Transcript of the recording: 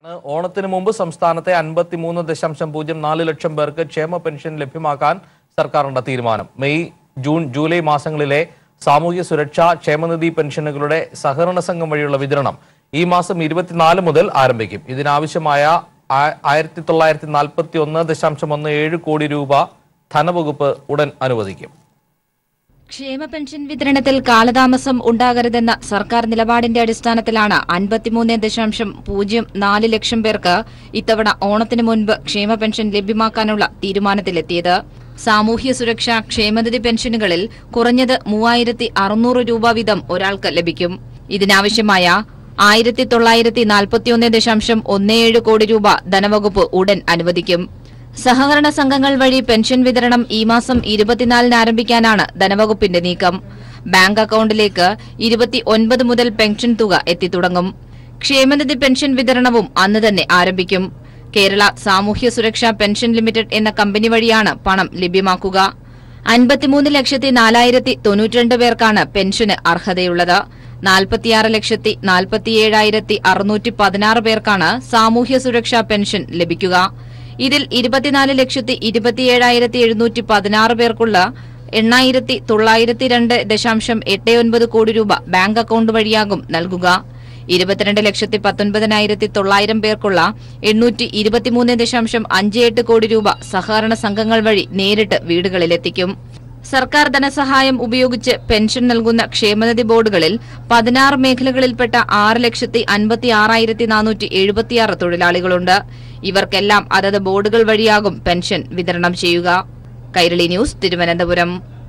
ഓണത്തിന് മുമ്പ് സംസ്ഥാനത്തെ അൻപത്തിമൂന്ന് ദശാംശം പൂജ്യം നാല് ലക്ഷം പേർക്ക് ക്ഷേമ പെൻഷൻ ലഭ്യമാക്കാൻ സർക്കാരിന്റെ തീരുമാനം മെയ് ജൂൺ ജൂലൈ മാസങ്ങളിലെ സാമൂഹ്യ സുരക്ഷാ ക്ഷേമനിധി പെൻഷനുകളുടെ സഹകരണ സംഘം വഴിയുള്ള വിതരണം ഈ മാസം ഇരുപത്തിനാല് മുതൽ ആരംഭിക്കും ഇതിനാവശ്യമായ ആ- ആയിരത്തി തൊള്ളായിരത്തി നാൽപ്പത്തി ഒന്ന് ദശാംശം ഒന്ന് ഏഴ് കോടി രൂപ ധനവകുപ്പ് ഉടൻ അനുവദിക്കും ക്ഷേമ പെൻഷൻ വിതരണത്തിൽ കാലതാമസം ഉണ്ടാകരുതെന്ന സർക്കാർ നിലപാടിന്റെ അടിസ്ഥാനത്തിലാണ് അൻപത്തിമൂന്ന് ദശാംശം പൂജ്യം നാല് ലക്ഷം പേർക്ക് ഇത്തവണ ഓണത്തിന് മുൻപ് ക്ഷേമ പെൻഷൻ ലഭ്യമാക്കാനുള്ള തീരുമാനത്തിലെത്തിയത് സാമൂഹ്യ സുരക്ഷാ ക്ഷേമനിധി പെൻഷനുകളിൽ കുറഞ്ഞത് മൂവായിരത്തി അറുന്നൂറ് രൂപ വീതം ഒരാൾക്ക് ലഭിക്കും ഇതിനാവശ്യമായ ആയിരത്തി തൊള്ളായിരത്തി നാൽപ്പത്തിയൊന്ന് ദശാംശം ഒന്ന് ഏഴ് കോടി രൂപ ധനവകുപ്പ് ഉടൻ അനുവദിക്കും സഹകരണ സംഘങ്ങൾ വഴി പെൻഷൻ വിതരണം ഈ മാസം ഇരുപത്തിനാലിന് ആരംഭിക്കാനാണ് ധനവകുപ്പിന്റെ നീക്കം ബാങ്ക് അക്കൌണ്ടിലേക്ക് ഇരുപത്തി ഒൻപത് മുതൽ പെൻഷൻ തുക എത്തിത്തുടങ്ങും ക്ഷേമനിധി പെൻഷൻ വിതരണവും അന്ന് തന്നെ ആരംഭിക്കും കേരള സാമൂഹ്യ സുരക്ഷാ പെൻഷൻ ലിമിറ്റഡ് എന്ന കമ്പനി വഴിയാണ് പണം ലഭ്യമാക്കുക അൻപത്തിമൂന്ന് ലക്ഷത്തി നാലായിരത്തി തൊണ്ണൂറ്റിരണ്ട് പേർക്കാണ് പെൻഷന് അർഹതയുള്ളത് നാൽപ്പത്തിയാറ് ലക്ഷത്തി നാൽപ്പത്തിയേഴായിരത്തി അറുന്നൂറ്റി പതിനാറ് പേർക്കാണ് സാമൂഹ്യ സുരക്ഷാ പെൻഷൻ ലഭിക്കുക ഇതിൽ ഇരുപത്തിനാല് ലക്ഷത്തി ഇരുപത്തിയേഴായിരത്തി എഴുന്നൂറ്റി പതിനാറ് പേർക്കുള്ള എണ്ണായിരത്തി തൊള്ളായിരത്തി രണ്ട് ദശാംശം എട്ട് ഒൻപത് കോടി രൂപ ബാങ്ക് അക്കൌണ്ട് വഴിയാകും നൽകുക ഇരുപത്തിരണ്ട് ലക്ഷത്തി പത്തൊൻപതിനായിരത്തി തൊള്ളായിരം പേർക്കുള്ള എണ്ണൂറ്റി ഇരുപത്തിമൂന്ന് ദശാംശം അഞ്ച് എട്ട് കോടി രൂപ സഹകരണ സംഘങ്ങൾ വഴി നേരിട്ട് വീടുകളിലെത്തിക്കും സർക്കാർ ധനസഹായം ഉപയോഗിച്ച് പെൻഷൻ നൽകുന്ന ക്ഷേമനിധി ബോർഡുകളിൽ പതിനാറ് മേഖലകളിൽപ്പെട്ട ആറ് ലക്ഷത്തി അൻപത്തി ആറായിരത്തി നാനൂറ്റി എഴുപത്തിയാറ് തൊഴിലാളികളുണ്ട് ഇവർക്കെല്ലാം അതത് ബോർഡുകൾ വഴിയാകും പെൻഷൻ വിതരണം ചെയ്യുക കൈരളി ന്യൂസ് തിരുവനന്തപുരം